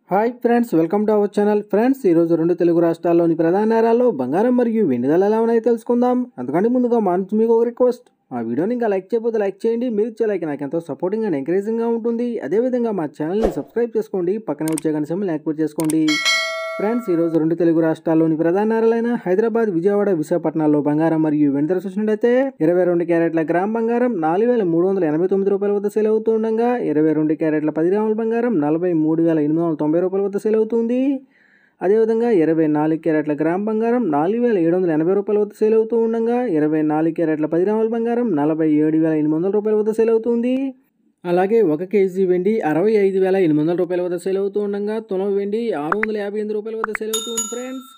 hi friends welcome to our channel friends ఈరోజు రెండు తెలుగు రాష్ట్రాల్లోని ప్రధాన నగరాల్లో బంగారం మరియు వెండి ధరలు ఎలా ఉన్నాయో తెలుసుకుందాం అందుకంటే ముందుగా మా నుంచి మీకు ఒక రిక్వెస్ట్ మా వీడియోని ఇంకా లైక్ చేయకపోతే లైక్ చేయండి మీరు ఇచ్చే లైక్ నాకు ఎంతో సపోర్టింగ్ అండ్ ఎంకరేజింగ్గా ఉంటుంది అదేవిధంగా మా ఛానల్ని సబ్స్క్రైబ్ చేసుకోండి పక్కనే వచ్చే గంట సమయం యాక్టివేట్ చేసుకోండి ఫ్రెండ్స్ ఈరోజు రెండు తెలుగు రాష్ట్రాల్లోని ప్రధాన నగరాలైన హైదరాబాద్ విజయవాడ విశాఖపట్నాల్లో బంగారం మరియు వెండి ధర చూసినట్టయితే ఇరవై రెండు క్యారెట్ల గ్రామ్ బంగారం నాలుగు వేల మూడు వందల ఎనభై తొమ్మిది రూపాయల వద్ద సేల్ అవుతుండగా ఇరవై రెండు క్యారెట్ల పది గ్రాముల బంగారం నలభై మూడు వేల ఎనిమిది వందల తొంభై రూపాయల వద్ద సేల్ అవుతుంది అదేవిధంగా ఇరవై నాలుగు క్యారెట్ల గ్రామ్ బంగారం నాలుగు వేల ఏడు వందల ఎనభై రూపాయల వద్ద సేల్ అవుతూ ఉండగా ఇరవై నాలుగు క్యారెట్ల పది గ్రాముల బంగారం నలభై ఏడు వేల ఎనిమిది వందల రూపాయల వద్ద సేల్ అవుతుంది అలాగే ఒక కేజీ వెండి అరవై ఐదు వేల ఎనిమిది వందల రూపాయల వద్ద సేల్ అవుతూ ఉండగా తులం వెండి ఆరు వందల యాభై ఎనిమిది రూపాయల వద్ద సేల్ అవుతుంది ఫ్రెండ్స్